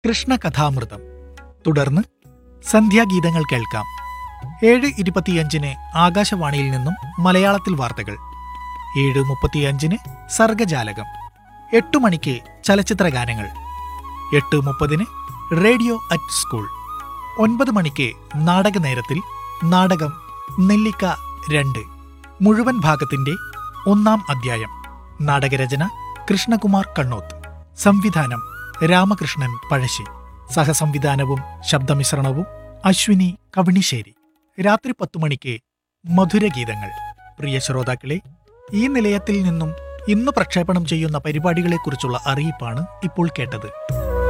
കൃഷ്ണകഥാമൃതം തുടർന്ന് സന്ധ്യാഗീതങ്ങൾ കേൾക്കാം ഏഴ് ഇരുപത്തിയഞ്ചിന് ആകാശവാണിയിൽ നിന്നും മലയാളത്തിൽ വാർത്തകൾ ഏഴ് മുപ്പത്തിയഞ്ചിന് സർഗജാലകം എട്ടു മണിക്ക് ചലച്ചിത്ര ഗാനങ്ങൾ എട്ട് മുപ്പതിന് റേഡിയോ അറ്റ് സ്കൂൾ ഒൻപത് മണിക്ക് നാടക നേരത്തിൽ നാടകം നെല്ലിക്ക രണ്ട് മുഴുവൻ ഭാഗത്തിന്റെ ഒന്നാം അധ്യായം നാടകരചന കൃഷ്ണകുമാർ കണ്ണോത്ത് സംവിധാനം രാമകൃഷ്ണൻ പഴശ്ശി സഹസംവിധാനവും ശബ്ദമിശ്രണവും അശ്വിനി കവണിശ്ശേരി രാത്രി പത്തു മണിക്ക് മധുരഗീതങ്ങൾ പ്രിയ ശ്രോതാക്കളെ ഈ നിലയത്തിൽ നിന്നും ഇന്ന് പ്രക്ഷേപണം ചെയ്യുന്ന പരിപാടികളെക്കുറിച്ചുള്ള അറിയിപ്പാണ് ഇപ്പോൾ കേട്ടത്